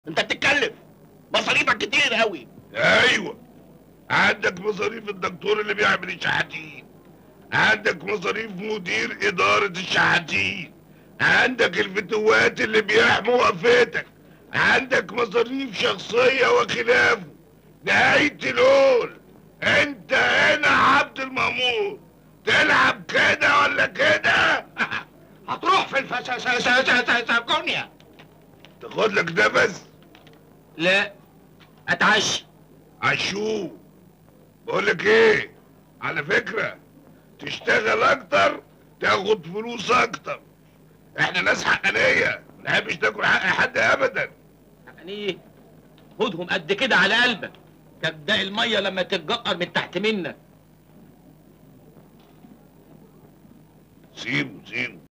انت بتتكلف مصاريفك كتير قوي ايوه عندك مصاريف الدكتور اللي بيعمل الشحاتين عندك مصاريف مدير إدارة الشحاتين عندك الفتوات اللي بيحموا وقفتك عندك مصاريف شخصية وخلافه نهاية الهول انت هنا عبد المأمور تلعب كده ولا كده هتروح في الفسكونيا تاخد لك نفس لا اتعشى عشو بقول لك ايه على فكرة تشتغل اكتر تاخد فلوس اكتر احنا ناس حقانية ما نحبش تاكل حق حد ابدا يعني ايه خدهم قد كده على قلبك تبدا الميه لما تتجقر من تحت منك سيبه سيبه